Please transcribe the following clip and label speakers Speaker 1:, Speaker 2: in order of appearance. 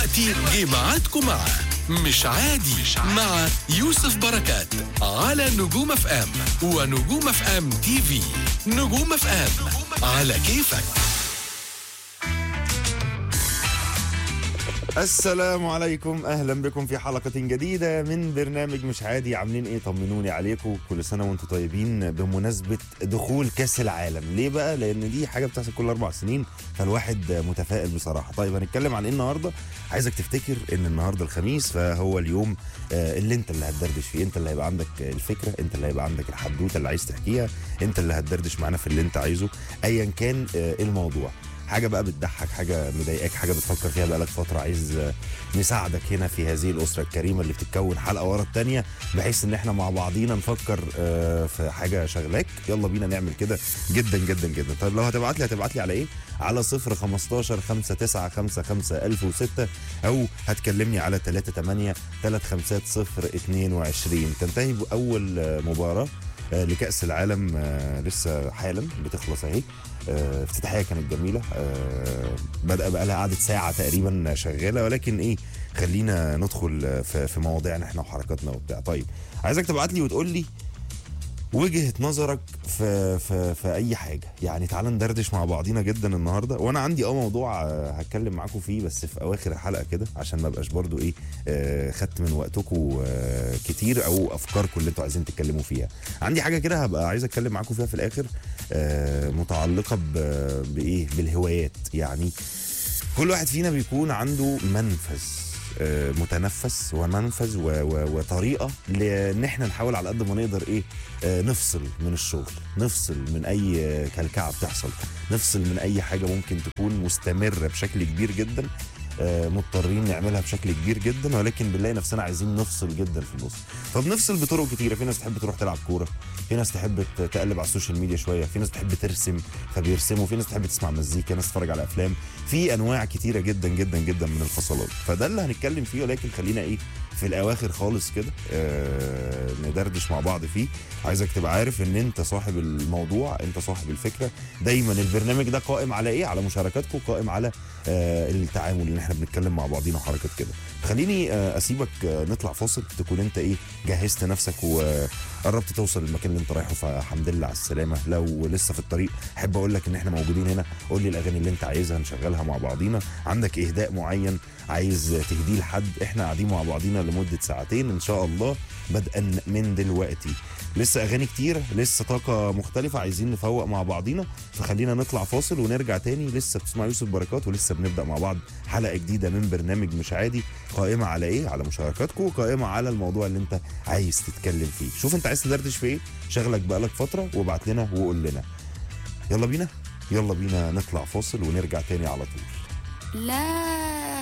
Speaker 1: دلوقتي جه ميعادكم مع مش عادي مع يوسف بركات على نجوم اف ام ونجوم اف ام تي في نجوم اف ام على كيفك
Speaker 2: السلام عليكم اهلا بكم في حلقه جديده من برنامج مش عادي عاملين ايه طمنوني عليكم كل سنه وانتم طيبين بمناسبه دخول كاس العالم ليه بقى لان دي حاجه بتحصل كل اربع سنين فالواحد متفائل بصراحه طيب هنتكلم عن ايه النهارده عايزك تفتكر ان النهارده الخميس فهو اليوم آه، اللي انت اللي هتدردش فيه انت اللي هيبقى عندك الفكره انت اللي هيبقى عندك الحدوته اللي عايز تحكيها انت اللي هتدردش معانا في اللي انت عايزه ايا كان آه، إيه الموضوع حاجه بقى بتضحك حاجه مضايقاك حاجه بتفكر فيها بقالك فتره عايز آه، نساعدك هنا في هذه الاسره الكريمه اللي بتتكون حلقه ورا الثانيه بحيث ان احنا مع بعضينا نفكر آه، في حاجه شغلاك يلا بينا نعمل كده جدا جدا جدا طيب لو هتبعت لي هتبعت لي على ايه على 0 15 5 9 5 5 1006 او هتكلمني على 38 350 0 22 تنتهي باول آه، مباراه آه، لكأس العالم آه، لسه حالا بتخلص اهي آه، افتتاحيه كانت جميله آه، بدأ بقى لها قعدة ساعة تقريبا شغالة ولكن ايه خلينا ندخل آه، في في مواضيعنا احنا وحركاتنا وبتاع طيب عايزك تبعت لي وتقول لي وجهة نظرك في في في اي حاجة يعني تعال ندردش مع بعضينا جدا النهارده وانا عندي اه موضوع آه، هتكلم معاكم فيه بس في اواخر الحلقة كده عشان ما ابقاش برضو ايه آه، خدت من وقتكم آه، كتير او افكاركم اللي انتوا عايزين تتكلموا فيها عندي حاجة كده هبقى عايز اتكلم معاكم فيها في الاخر آه، متعلقة ب- بايه بالهوايات يعني كل واحد فينا بيكون عنده منفذ آه، متنفس ومنفذ و- و- وطريقه لان احنا نحاول على قد ما نقدر ايه آه، نفصل من الشغل نفصل من اي آه، كلكعه بتحصل نفصل من اي حاجه ممكن تكون مستمره بشكل كبير جدا آه، مضطرين نعملها بشكل كبير جدا ولكن بنلاقي نفسنا عايزين نفصل جدا في النص فبنفصل بطرق كتيره في ناس تحب تروح تلعب كوره في ناس تحب ت- تقلب على السوشيال ميديا شويه في ناس تحب ترسم فبيرسموا في ناس تحب تسمع مزيكا ناس تتفرج على افلام في انواع كتيره جدا جدا جدا من الفصلات فده اللي هنتكلم فيه ولكن خلينا ايه في الاواخر خالص كده آه ندردش مع بعض فيه عايزك تبقى عارف ان انت صاحب الموضوع انت صاحب الفكره دايما البرنامج ده قائم على ايه على مشاركاتكم قائم على آه التعامل اللي احنا بنتكلم مع بعضينا وحركات كده خليني آه اسيبك آه نطلع فاصل تكون انت ايه جهزت نفسك وقربت توصل للمكان اللي انت رايحه فالحمد لله على السلامه لو لسه في الطريق احب اقول لك ان احنا موجودين هنا قول لي الاغاني اللي انت عايزها نشغلها مع بعضينا عندك اهداء معين عايز تهديه لحد احنا قاعدين مع بعضينا لمده ساعتين ان شاء الله بدءا من دلوقتي لسه اغاني كتير لسه طاقه مختلفه عايزين نفوق مع بعضينا فخلينا نطلع فاصل ونرجع تاني لسه بتسمع يوسف بركات ولسه بنبدا مع بعض حلقه جديده من برنامج مش عادي قائمه على ايه على مشاركاتكم وقائمه على الموضوع اللي انت عايز تتكلم فيه شوف انت عايز تدردش في ايه شغلك بقالك فتره وابعت لنا وقول لنا يلا بينا يلا بينا نطلع فاصل ونرجع تاني على طول
Speaker 3: لا